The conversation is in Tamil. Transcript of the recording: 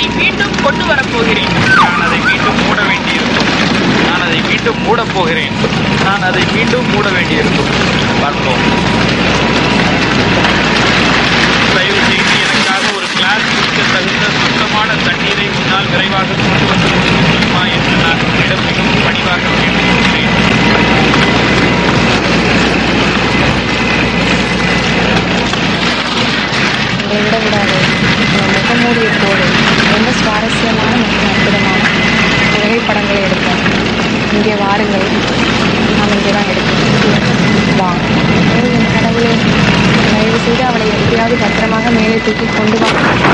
அதை மீண்டும் கொண்டு வரப்போகிறேன் நான் அதை மீண்டும் மூட வேண்டியிருக்கும் நான் அதை மீண்டும் மூடப் போகிறேன் நான் அதை மீண்டும் மூட வேண்டியிருக்கும் பார்ப்போம் தயவு செய்து எனக்காக ஒரு கிளாஸ் குடிக்க தகுந்த சுத்தமான தண்ணீரை முன்னால் விரைவாக கொண்டு வந்து கொடுக்க முடியுமா என்று நான் உங்களிடம் மிகவும் பணிவாக கேட்டுக்கொள்கிறேன் இதை விட விடாது இந்த முகமூடியை போடு ரொம்ப சுவாரஸ்யமான மற்றும் அற்புதமான புகைப்படங்களை எடுப்போம் இங்கே வாருங்கள் நாம் இங்கே தான் எடுப்போம் வா ஓ, என் கடவுளே தயவு செய்து அவளை எப்படியாவது பத்திரமாக மேலே தூக்கி கொண்டு வா